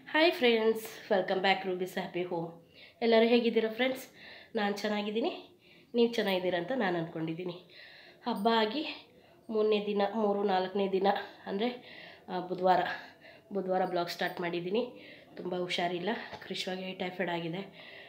Hi friends welcome back Rubies happy home ಎಲ್ಲರೂ ಹೇಗಿದ್ದೀರಾ friends ನಾನು ಚೆನ್ನಾಗಿದ್ದೀನಿ ನೀವು ಚೆನ್ನಾಗಿದ್ದೀರಾ ಅಂತ ನಾನು ಅಂದ್ಕೊಂಡಿದ್ದೀನಿ ಹಬ್ಬ ಆಗಿ ಮೂರನೇ ದಿನ ಮೂರು ನಾಲ್ಕನೇ ದಿನ ಅಂದರೆ ಬುಧವಾರ ಬುಧವಾರ ಬ್ಲಾಗ್ ಸ್ಟಾರ್ಟ್ ಮಾಡಿದ್ದೀನಿ ತುಂಬ ಹುಷಾರಿಲ್ಲ ಕೃಷಿವಾಗಿ ಟೈಫಾಯ್ಡ್ ಆಗಿದೆ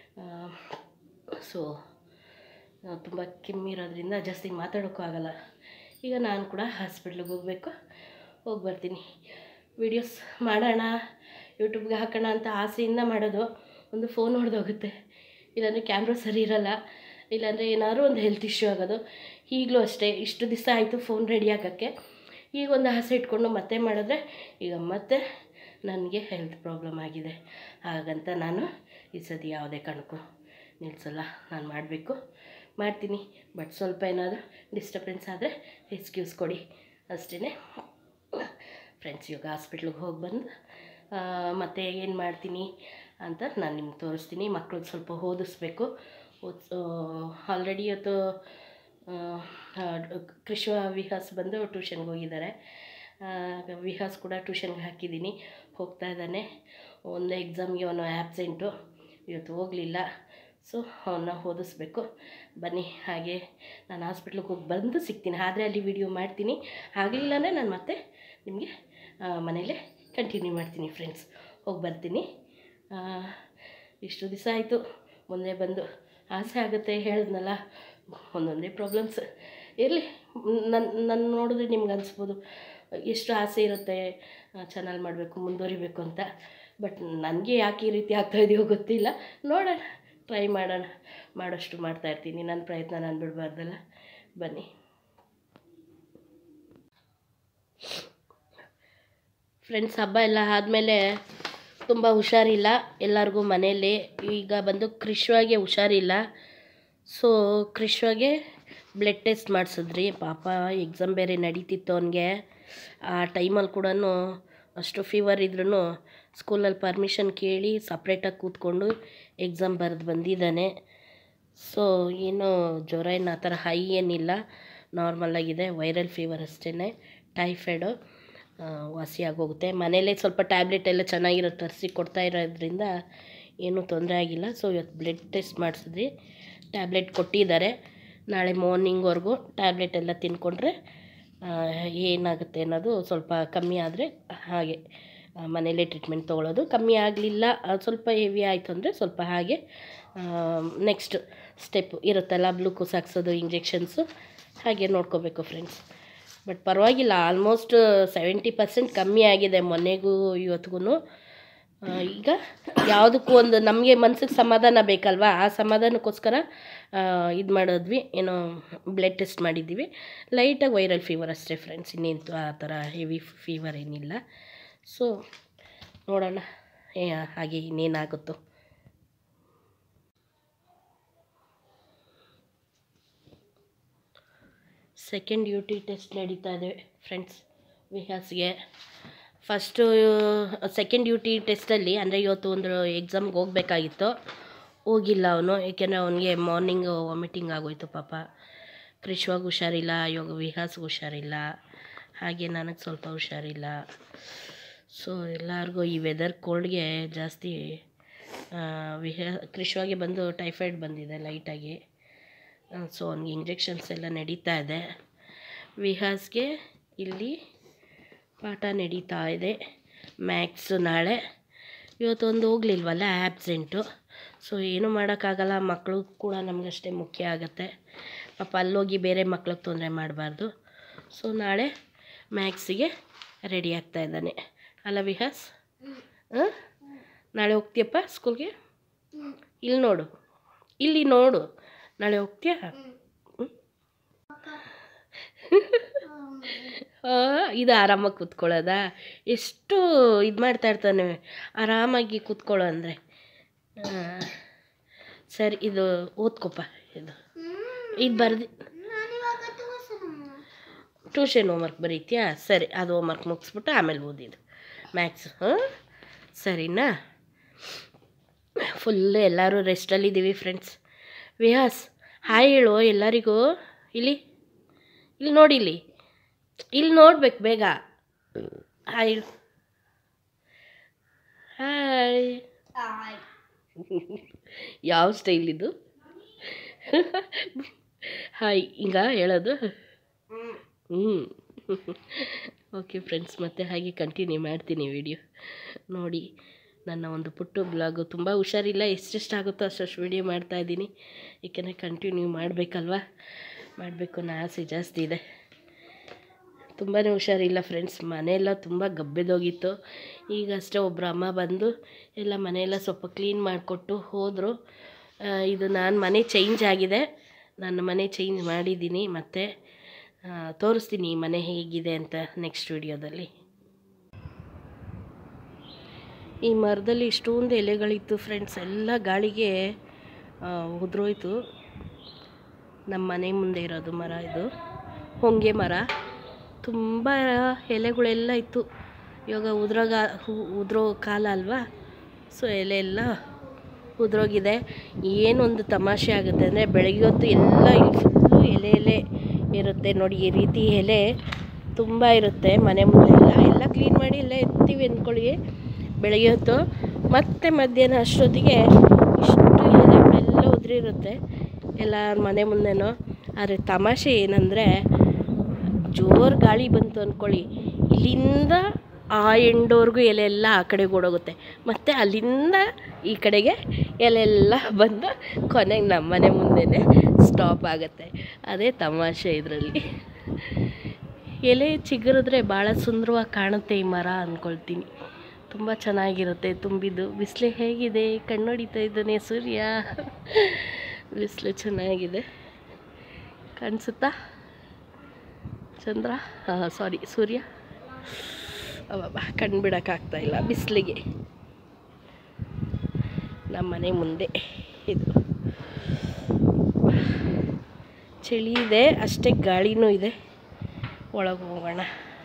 ಸೊ ತುಂಬ ಕೆಮ್ಮಿರೋದ್ರಿಂದ ಜಾಸ್ತಿ ಮಾತಾಡೋಕ್ಕೂ ಆಗಲ್ಲ ಈಗ ನಾನು ಕೂಡ ಹಾಸ್ಪಿಟ್ಲಿಗೆ ಹೋಗಬೇಕು ಹೋಗಿ ಬರ್ತೀನಿ ವೀಡಿಯೋಸ್ ಮಾಡೋಣ ಯೂಟ್ಯೂಬ್ಗೆ ಹಾಕೋಣ ಅಂತ ಆಸೆಯಿಂದ ಮಾಡೋದು ಒಂದು ಫೋನ್ ಹೊಡೆದೋಗುತ್ತೆ ಇಲ್ಲಾಂದರೆ ಕ್ಯಾಮ್ರಾ ಸರಿ ಇರಲ್ಲ ಇಲ್ಲಾಂದರೆ ಏನಾದ್ರು ಒಂದು ಹೆಲ್ತ್ ಇಶ್ಯೂ ಆಗೋದು ಈಗಲೂ ಅಷ್ಟೇ ಇಷ್ಟು ದಿವಸ ಆಯಿತು ಫೋನ್ ರೆಡಿ ಆಗೋಕ್ಕೆ ಈಗ ಒಂದು ಆಸೆ ಇಟ್ಕೊಂಡು ಮತ್ತೆ ಮಾಡಿದ್ರೆ ಈಗ ಮತ್ತೆ ನನಗೆ ಹೆಲ್ತ್ ಪ್ರಾಬ್ಲಮ್ ಆಗಿದೆ ಹಾಗಂತ ನಾನು ಈ ಸತಿ ಯಾವುದೇ ಕಾರಣಕ್ಕೂ ನಿಲ್ಲಿಸಲ್ಲ ನಾನು ಮಾಡಬೇಕು ಮಾಡ್ತೀನಿ ಬಟ್ ಸ್ವಲ್ಪ ಏನಾದರೂ ಡಿಸ್ಟರ್ಬೆನ್ಸ್ ಆದರೆ ಎಕ್ಸ್ಕ್ಯೂಸ್ ಕೊಡಿ ಅಷ್ಟೇ ಫ್ರೆಂಡ್ಸ್ ಇವಾಗ ಹಾಸ್ಪಿಟ್ಲಿಗೆ ಹೋಗಿ ಬಂದು ಆ, ಮತ್ತೆ ಏನು ಮಾಡ್ತೀನಿ ಅಂತ ನಾನು ನಿಮ್ಗೆ ತೋರಿಸ್ತೀನಿ ಮಕ್ಳಿಗೆ ಸ್ವಲ್ಪ ಓದಿಸ್ಬೇಕು ಓದ್ಸ್ ಆಲ್ರೆಡಿ ಇವತ್ತು ಆ, ಆ, ಕೃಷ್ಣ ವಿಹಾಸ್ ಬಂದು ಟ್ಯೂಷನ್ಗೆ ಹೋಗಿದ್ದಾರೆ ಆ, ವಿಹಾಸ್ ಕೂಡ ಟ್ಯೂಷನ್ಗೆ ಹಾಕಿದ್ದೀನಿ ಹೋಗ್ತಾ ಇದ್ದಾನೆ ಒಂದು ಎಕ್ಸಾಮ್ಗೆ ಅವನು ಆ್ಯಬ್ಸೆಂಟು ಇವತ್ತು ಹೋಗಲಿಲ್ಲ ಸೊ ಅವನ್ನ ಓದಿಸ್ಬೇಕು ಬನ್ನಿ ಹಾಗೆ ನಾನು ಹಾಸ್ಪಿಟ್ಲಿಗೆ ಹೋಗಿ ಬಂದು ಸಿಗ್ತೀನಿ ಆದರೆ ಅಲ್ಲಿ ವಿಡಿಯೋ ಮಾಡ್ತೀನಿ ಆಗಲಿಲ್ಲ ಅಂದರೆ ನಾನು ಮತ್ತೆ ನಿಮಗೆ ಮನೇಲೇ ಕಂಟಿನ್ಯೂ ಮಾಡ್ತೀನಿ ಫ್ರೆಂಡ್ಸ್ ಹೋಗಿ ಬರ್ತೀನಿ ಆ, ಇಷ್ಟು ದಿವಸ ಆಯಿತು ಮುಂದೆ ಬಂದು ಆಸೆ ಆಗುತ್ತೆ ಹೇಳಿದ್ನಲ್ಲ ಒಂದೊಂದೇ ಪ್ರಾಬ್ಲಮ್ಸ್ ಇರಲಿ ನನ್ನ ನನ್ನ ನೋಡಿದ್ರೆ ನಿಮ್ಗೆ ಅನಿಸ್ಬೋದು ಎಷ್ಟು ಆಸೆ ಇರುತ್ತೆ ಚಾನಲ್ ಮಾಡಬೇಕು ಮುಂದುವರಿಬೇಕು ಅಂತ ಬಟ್ ನನಗೆ ಯಾಕೆ ಈ ರೀತಿ ಆಗ್ತಾ ಇದೆಯೋ ಗೊತ್ತಿಲ್ಲ ನೋಡೋಣ ಟ್ರೈ ಮಾಡೋಣ ಮಾಡೋಷ್ಟು ಮಾಡ್ತಾ ಇರ್ತೀನಿ ನನ್ನ ಪ್ರಯತ್ನ ನಾನು ಬಿಡಬಾರ್ದಲ್ಲ ಬನ್ನಿ ಫ್ರೆಂಡ್ಸ್ ಹಬ್ಬ ಎಲ್ಲ ಆದಮೇಲೆ ತುಂಬ ಹುಷಾರಿಲ್ಲ ಎಲ್ಲರಿಗೂ ಮನೇಲಿ ಈಗ ಬಂದು ಕೃಷ್ವಾಗೆ ಹುಷಾರಿಲ್ಲ ಸೊ ಕೃಷ್ವಾಗೆ ಬ್ಲಡ್ ಟೆಸ್ಟ್ ಮಾಡಿಸಿದ್ರಿ ಪಾಪ ಎಕ್ಸಾಮ್ ಬೇರೆ ನಡೀತಿತ್ತು ಅವನಿಗೆ ಆ ಟೈಮಲ್ಲಿ ಕೂಡ ಅಷ್ಟು ಫೀವರ್ ಇದ್ರೂ ಸ್ಕೂಲಲ್ಲಿ ಪರ್ಮಿಷನ್ ಕೇಳಿ ಸಪ್ರೇಟಾಗಿ ಕೂತ್ಕೊಂಡು ಎಕ್ಸಾಮ್ ಬರೆದು ಬಂದಿದ್ದಾನೆ ಸೊ ಏನು ಜ್ವರ ಏನು ಆ ಥರ ಹೈ ಏನಿಲ್ಲ ನಾರ್ಮಲಾಗಿದೆ ವೈರಲ್ ಫೀವರ್ ಅಷ್ಟೇ ಟೈಫಾಯ್ಡು ವಾಸಿ ಆಗೋಗುತ್ತೆ ಮನೇಲೇ ಸ್ವಲ್ಪ ಟ್ಯಾಬ್ಲೆಟ್ ಎಲ್ಲ ಚೆನ್ನಾಗಿರೋ ತರಿಸಿ ಕೊಡ್ತಾ ಇರೋದ್ರಿಂದ ಏನೂ ತೊಂದರೆ ಆಗಿಲ್ಲ ಸೊ ಇವತ್ತು ಬ್ಲಡ್ ಟೆಸ್ಟ್ ಮಾಡಿಸಿದ್ವಿ ಟ್ಯಾಬ್ಲೆಟ್ ಕೊಟ್ಟಿದ್ದಾರೆ ನಾಳೆ ಮಾರ್ನಿಂಗ್ವರೆಗೂ ಟ್ಯಾಬ್ಲೆಟ್ ಎಲ್ಲ ತಿನ್ಕೊಂಡ್ರೆ ಆ, ಏನಾಗುತ್ತೆ ಅನ್ನೋದು ಸ್ವಲ್ಪ ಕಮ್ಮಿ ಆದರೆ ಹಾಗೆ ಆ, ಮನೇಲೇ ಟ್ರೀಟ್ಮೆಂಟ್ ತೊಗೊಳೋದು ಕಮ್ಮಿ ಆಗಲಿಲ್ಲ ಸ್ವಲ್ಪ ಹೆವಿ ಆಯಿತು ಅಂದರೆ ಸ್ವಲ್ಪ ಹಾಗೆ ನೆಕ್ಸ್ಟ್ ಸ್ಟೆಪ್ ಇರುತ್ತಲ್ಲ ಗ್ಲೂಕೋಸ್ ಹಾಕ್ಸೋದು ಇಂಜೆಕ್ಷನ್ಸು ಹಾಗೆ ನೋಡ್ಕೋಬೇಕು ಫ್ರೆಂಡ್ಸ್ ಬಟ್ ಪರವಾಗಿಲ್ಲ ಆಲ್ಮೋಸ್ಟ್ ಸೆವೆಂಟಿ ಪರ್ಸೆಂಟ್ ಕಮ್ಮಿ ಆಗಿದೆ ಮೊನ್ನೆಗೂ ಇವತ್ತಿಗೂ ಈಗ ಯಾವುದಕ್ಕೂ ಒಂದು ನಮಗೆ ಮನ್ಸಿಗೆ ಸಮಾಧಾನ ಬೇಕಲ್ವಾ ಆ ಸಮಾಧಾನಕ್ಕೋಸ್ಕರ ಇದು ಮಾಡಿದ್ವಿ ಏನೋ ಬ್ಲಡ್ ಟೆಸ್ಟ್ ಮಾಡಿದ್ದೀವಿ ಲೈಟಾಗಿ ವೈರಲ್ ಫೀವರ್ ಅಷ್ಟೇ ಫ್ರೆಂಡ್ಸ್ ಇನ್ನೇನು ಆ ಥರ ಹೆವಿ ಫೀವರ್ ಏನಿಲ್ಲ ಸೊ ನೋಡೋಣ ಏ ಹಾಗೆ ಇನ್ನೇನಾಗುತ್ತೋ ಸೆಕೆಂಡ್ ಯು ಟಿ ಟೆಸ್ಟ್ ನಡೀತಾ ಇದೆ ಫ್ರೆಂಡ್ಸ್ ವಿಹಾಸ್ಗೆ ಫಸ್ಟು ಸೆಕೆಂಡ್ ಯು ಟಿ ಟೆಸ್ಟಲ್ಲಿ ಅಂದರೆ ಇವತ್ತು ಒಂದು ಎಕ್ಸಾಮ್ಗೆ ಹೋಗಬೇಕಾಗಿತ್ತು ಹೋಗಿಲ್ಲ ಅವನು ಏಕೆಂದರೆ ಅವನಿಗೆ ಮಾರ್ನಿಂಗು ವಾಮಿಟಿಂಗ್ ಆಗೋಯ್ತು ಪಾಪ ಕೃಷ್ವಾಗ ಹುಷಾರಿಲ್ಲ ಇವಾಗ ವಿಹಾಸ್ಗೆ ಹುಷಾರಿಲ್ಲ ಹಾಗೆ ನನಗೆ ಸ್ವಲ್ಪ ಹುಷಾರಿಲ್ಲ ಸೊ ಎಲ್ಲರಿಗೂ ಈ ವೆದರ್ ಕೋಲ್ಡ್ಗೆ ಜಾಸ್ತಿ ಆ, ವಿಹ ಕೃಷ್ವಾಗೆ ಬಂದು ಟೈಫಾಯ್ಡ್ ಬಂದಿದೆ ಲೈಟಾಗಿ ಸೊ ಅವ್ನಿಗೆ ಇಂಜೆಕ್ಷನ್ಸ್ ಎಲ್ಲ ನಡೀತಾ ಇದೆ ವಿಹಾಸ್ಗೆ ಇಲ್ಲಿ ಪಾಠ ನಡೀತಾ ಇದೆ ಮ್ಯಾಕ್ಸು ನಾಳೆ ಇವತ್ತೊಂದು ಹೋಗ್ಲಿಲ್ವಲ್ಲ ಆ್ಯಬ್ಸೆಂಟು ಸೊ ಏನೂ ಮಾಡೋಕ್ಕಾಗಲ್ಲ ಮಕ್ಕಳು ಕೂಡ ನಮಗಷ್ಟೇ ಮುಖ್ಯ ಆಗುತ್ತೆ ಪಾಪ ಅಲ್ಲೋಗಿ ಬೇರೆ ಮಕ್ಳಿಗೆ ತೊಂದರೆ ಮಾಡಬಾರ್ದು ಸೊ ನಾಳೆ ಮ್ಯಾಕ್ಸಿಗೆ ರೆಡಿ ಆಗ್ತಾ ಇದ್ದಾನೆ ಅಲ್ಲ ವಿಹಾಸ್ ಹಾಂ ನಾಳೆ ಹೋಗ್ತೀಯಪ್ಪ ಸ್ಕೂಲ್ಗೆ ಇಲ್ಲಿ ನೋಡು ಇಲ್ಲಿ ನೋಡು ನಾಳೆ ಹೋಗ್ತೀಯಾ ಹ್ಮ್? ಆ, ಇದು ಆರಾಮಾಗಿ ಕೂತ್ಕೊಳ್ಳೋದ ಎಷ್ಟು ಇದು ಮಾಡ್ತಾ ಇರ್ತಾನೆ ಆರಾಮಾಗಿ ಕೂತ್ಕೊಳ್ಳೋ ಅಂದರೆ ಸರಿ ಇದು ಓದ್ಕೊಪ್ಪ ಇದು ಇದು ಬರ್ದು ಟ್ಯೂಷನ್ ಹೋಮ್ವರ್ಕ್ ಬರೀತೀಯಾ ಸರಿ ಅದು ಹೋಮ್ವರ್ಕ್ ಮುಗಿಸ್ಬಿಟ್ಟು ಆಮೇಲೆ ಓದಿದ್ದು ಮ್ಯಾಥ್ಸ್ ಹಾಂ ಸರಿನಾ ಫುಲ್ಲು ಎಲ್ಲರೂ ರೆಸ್ಟಲ್ಲಿದ್ದೀವಿ ಫ್ರೆಂಡ್ಸ್ ವಿಹಾಸ್ ಹಾಯ್ ಹೇಳು ಎಲ್ಲರಿಗೂ ಇಲ್ಲಿ ಇಲ್ಲಿ ನೋಡಿ ಇಲ್ಲಿ ಇಲ್ಲಿ ನೋಡ್ಬೇಕು ಬೇಗ ಹಾಯ್ ಹೇಳು ಹಾಯ್ ಯಾವ ಸ್ಟೈಲ್ ಇದು ಹಾಯ್ ಹಿಂಗ ಹೇಳೋದು ಹ್ಞೂ ಓಕೆ ಫ್ರೆಂಡ್ಸ್ ಮತ್ತೆ ಹಾಗೆ ಕಂಟಿನ್ಯೂ ಮಾಡ್ತೀನಿ ವಿಡಿಯೋ ನೋಡಿ ನನ್ನ ಒಂದು ಪುಟ್ಟು ಬ್ಲಾಗು ತುಂಬ ಹುಷಾರಿಲ್ಲ ಎಷ್ಟೆಷ್ಟು ಆಗುತ್ತೋ ಅಷ್ಟಷ್ಟು ವಿಡಿಯೋ ಮಾಡ್ತಾಯಿದ್ದೀನಿ ಏಕೆಂದರೆ ಕಂಟಿನ್ಯೂ ಮಾಡಬೇಕಲ್ವ ಮಾಡಬೇಕು ಅನ್ನೋ ಆಸೆ ಜಾಸ್ತಿ ಇದೆ ತುಂಬಾ ಹುಷಾರಿಲ್ಲ ಫ್ರೆಂಡ್ಸ್ ಮನೆಯೆಲ್ಲ ತುಂಬ ಗಬ್ಬೆದೋಗಿತ್ತು ಈಗ ಅಷ್ಟೇ ಒಬ್ಬರು ಅಮ್ಮ ಬಂದು ಎಲ್ಲ ಮನೆಯೆಲ್ಲ ಸ್ವಲ್ಪ ಕ್ಲೀನ್ ಮಾಡಿಕೊಟ್ಟು ಹೋದರು ಆ, ಇದು ನಾನು ಮನೆ ಚೇಂಜ್ ಆಗಿದೆ ನನ್ನ ಮನೆ ಚೇಂಜ್ ಮಾಡಿದ್ದೀನಿ ಮತ್ತು ಆ, ತೋರಿಸ್ತೀನಿ ಈ ಮನೆ ಹೇಗಿದೆ ಅಂತ ನೆಕ್ಸ್ಟ್ ವಿಡಿಯೋದಲ್ಲಿ ಈ ಮರದಲ್ಲಿ ಇಷ್ಟೊಂದು ಎಲೆಗಳಿತ್ತು ಫ್ರೆಂಡ್ಸ್ ಎಲ್ಲ ಗಾಳಿಗೆ ಆ, ಉದುರೋಯ್ತು ನಮ್ಮ ಮನೆ ಮುಂದೆ ಇರೋದು ಮರ ಇದು ಹೊಂಗೆ ಮರ ತುಂಬ ಎಲೆಗಳೆಲ್ಲ ಇತ್ತು ಇವಾಗ ಉದ್ರೋಗ ಉದುರೋ ಕಾಲ ಅಲ್ವಾ ಸೊ ಎಲೆ ಎಲ್ಲ ಉದುರೋಗಿದೆ ಏನೊಂದು ತಮಾಷೆ ಆಗುತ್ತೆ ಅಂದರೆ ಬೆಳಗ್ಗೆ ಹೊತ್ತು ಎಲ್ಲ ಇಲ್ಲಿ ಫುಲ್ಲು ಎಲೆ ಎಲೆ ಇರುತ್ತೆ ನೋಡಿ ಈ ರೀತಿ ಎಲೆ ತುಂಬ ಇರುತ್ತೆ ಮನೆ ಮುಂದೆ ಎಲ್ಲ ಎಲ್ಲ ಕ್ಲೀನ್ ಮಾಡಿ ಎಲ್ಲ ಎತ್ತೀವಿ ಅಂದ್ಕೊಳ್ಳಿ ಬೆಳಗ್ಗೆ ಹೊತ್ತು ಮತ್ತೆ ಮಧ್ಯಾಹ್ನ ಅಷ್ಟೊತ್ತಿಗೆ ಇಷ್ಟು ಎಲೆಗಳೆಲ್ಲ ಉದುರಿರುತ್ತೆ ಎಲ್ಲ ಮನೆ ಮುಂದೆನೂ ಆದರೆ ತಮಾಷೆ ಏನಂದರೆ ಜೋರು ಗಾಳಿ ಬಂತು ಅಂದ್ಕೊಳ್ಳಿ ಇಲ್ಲಿಂದ ಆ ಎಂಡೋರ್ಗೂ ಎಲೆ ಎಲ್ಲ ಆ ಕಡೆಗೆ ಓಡೋಗುತ್ತೆ ಮತ್ತು ಅಲ್ಲಿಂದ ಈ ಕಡೆಗೆ ಎಲೆ ಎಲ್ಲ ಬಂದು ಕೊನೆಗೆ ನಮ್ಮ ಮನೆ ಮುಂದೆನೇ ಸ್ಟಾಪ್ ಆಗುತ್ತೆ ಅದೇ ತಮಾಷೆ ಇದರಲ್ಲಿ ಎಲೆ ಚಿಗುರಿದ್ರೆ ಭಾಳ ಸುಂದರವಾಗಿ ಕಾಣುತ್ತೆ ಈ ಮರ ಅಂದ್ಕೊಳ್ತೀನಿ ತುಂಬ ಚೆನ್ನಾಗಿರುತ್ತೆ ತುಂಬಿದ್ದು ಬಿಸಿಲು ಹೇಗಿದೆ ಕಣ್ಣೊಡಿತಾ ಇದ್ದಾನೆ ಸೂರ್ಯ ಬಿಸಿಲು ಚೆನ್ನಾಗಿದೆ ಕಾಣಿಸುತ್ತಾ ಚಂದ್ರ ಸಾರಿ ಸೂರ್ಯ ಅಬ್ಬಬ್ಬ ಕಣ್ಣು ಬಿಡೋಕ್ಕಾಗ್ತಾ ಇಲ್ಲ ಬಿಸಿಲಿಗೆ ನಮ್ಮ ಮನೆ ಮುಂದೆ ಇದು ಚಳಿ ಇದೆ ಅಷ್ಟೇ ಗಾಳಿನೂ ಇದೆ ಒಳಗೆ ಹೋಗೋಣ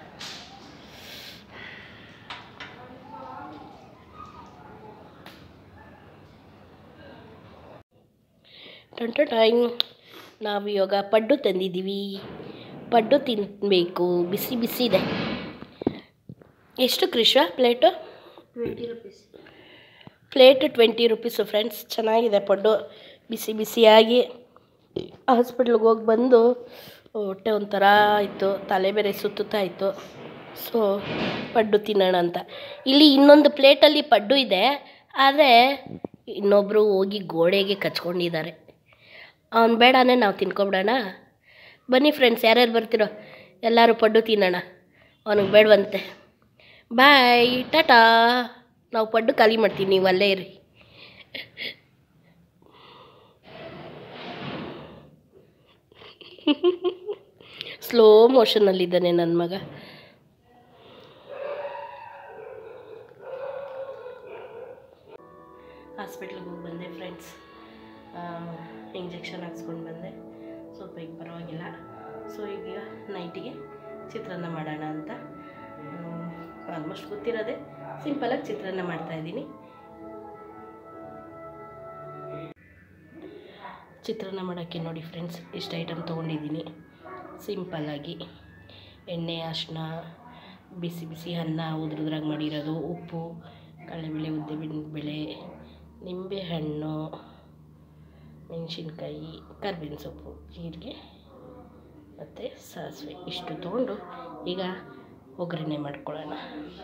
ಟೊಂಟ ಟೈಮ್ ನಾವು ಇವಾಗ ಪಡ್ಡು ತಂದಿದ್ದೀವಿ ಪಡ್ಡು ತಿನ್ನಬೇಕು ಬಿಸಿ ಬಿಸಿ ಇದೆ ಎಷ್ಟು Krishna plate twenty rupees plate twenty rupees friends ಚೆನ್ನಾಗಿದೆ ಪಡ್ಡು ಬಿಸಿ ಬಿಸಿಯಾಗಿ ಹಾಸ್ಪಿಟ್ಲಿಗೆ ಹೋಗಿ ಬಂದು ಹೊಟ್ಟೆ ಒಂಥರ ಇತ್ತು ತಲೆ ಬೇರೆ ಸುತ್ತುತ್ತಾ ಇತ್ತು ಸೊ ಪಡ್ಡು ತಿನ್ನೋಣ ಅಂತ ಇಲ್ಲಿ ಇನ್ನೊಂದು ಪ್ಲೇಟಲ್ಲಿ ಪಡ್ಡು ಇದೆ ಆದರೆ ಇನ್ನೊಬ್ಬರು ಹೋಗಿ ಗೋಡೆಗೆ ಕಚ್ಕೊಂಡಿದ್ದಾರೆ ಅವ್ನು ಬೇಡನೇ ನಾವು ತಿನ್ಕೊಬಿಡೋಣ ಬನ್ನಿ ಫ್ರೆಂಡ್ಸ್ ಯಾರ್ಯಾರು ಬರ್ತಿರೋ ಎಲ್ಲರೂ ಪಡ್ಡು ತಿನ್ನೋಣ ಅವನಿಗೆ ಬೇಡವಂತೆ ಬಾಯ್ ಟಾಟಾ ನಾವು ಪಡ್ಡು ಖಾಲಿ ಮಾಡ್ತೀವಿ ನೀವು ಅಲ್ಲೇ ಇರಿ ಸ್ಲೋ ಮೋಷನಲ್ಲಿದ್ದಾನೆ ನನ್ನ ಮಗ ಹಾಸ್ಪಿಟ್ಲಿಗೆ ಹೋಗಿ ಬಂದೆ ಫ್ರೆಂಡ್ಸ್ ಇಂಜೆಕ್ಷನ್ ಹಾಕ್ಸ್ಕೊಂಡು ಬಂದೆ ಸ್ವಲ್ಪ ಈಗ ಪರವಾಗಿಲ್ಲ ಸೊ ಈಗ ನೈಟಿಗೆ ಚಿತ್ರಾನ್ನ ಮಾಡೋಣ ಅಂತ ಆಲ್ಮೋಸ್ಟ್ ಗೊತ್ತಿರೋದೆ ಸಿಂಪಲಾಗಿ ಚಿತ್ರಾನ್ನ ಮಾಡ್ತಾಯಿದ್ದೀನಿ ಚಿತ್ರಾನ್ನ ಮಾಡೋಕ್ಕೆ ನೋಡಿ ಫ್ರೆಂಡ್ಸ್ ಇಷ್ಟು ಐಟಮ್ ತೊಗೊಂಡಿದ್ದೀನಿ ಸಿಂಪಲ್ಲಾಗಿ ಎಣ್ಣೆ ಅರಿಶಿನ ಬಿಸಿ ಬಿಸಿ ಅನ್ನ ಉದ್ರುದ್ರಾಗಿ ಮಾಡಿರೋದು ಉಪ್ಪು ಕಡಲೆಬೇಳೆ ಉದ್ದಿನಬೇಳೆ ನಿಂಬೆಹಣ್ಣು ಮೆಣಸಿನ್ಕಾಯಿ ಕರ್ಬೇವಿನ ಸೊಪ್ಪು ಜೀರಿಗೆ ಮತ್ತು ಸಾಸಿವೆ ಇಷ್ಟು ತೊಗೊಂಡು ಈಗ ಒಗ್ಗರಣೆ ಮಾಡ್ಕೊಳ್ಳೋಣ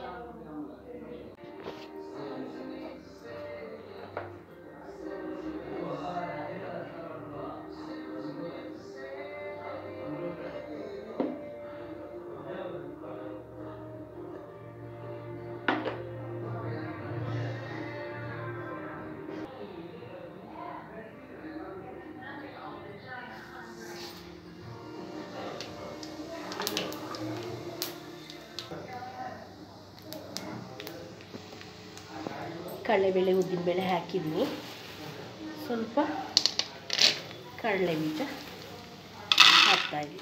ಕಡಲೆಬೇಳೆ ಉದ್ದಿನಬೇಳೆ ಹಾಕಿದ್ದೀನಿ ಸ್ವಲ್ಪ ಕಡಲೆ ಬೀಜ ಹಾಕ್ತಾಯಿದ್ದೀನಿ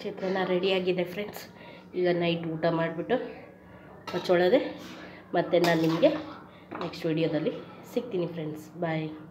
ಚಿತ್ರಾನ್ನ ರೆಡಿಯಾಗಿದೆ ಫ್ರೆಂಡ್ಸ್ ಈಗ ನೈಟ್ ಊಟ ಮಾಡಿಬಿಟ್ಟು ಹಚ್ಚೊಳದೆ ಮತ್ತು ನಾನು ನಿಮಗೆ ನೆಕ್ಸ್ಟ್ ವಿಡಿಯೋದಲ್ಲಿ ಸಿಗ್ತೀನಿ ಫ್ರೆಂಡ್ಸ್ ಬಾಯ್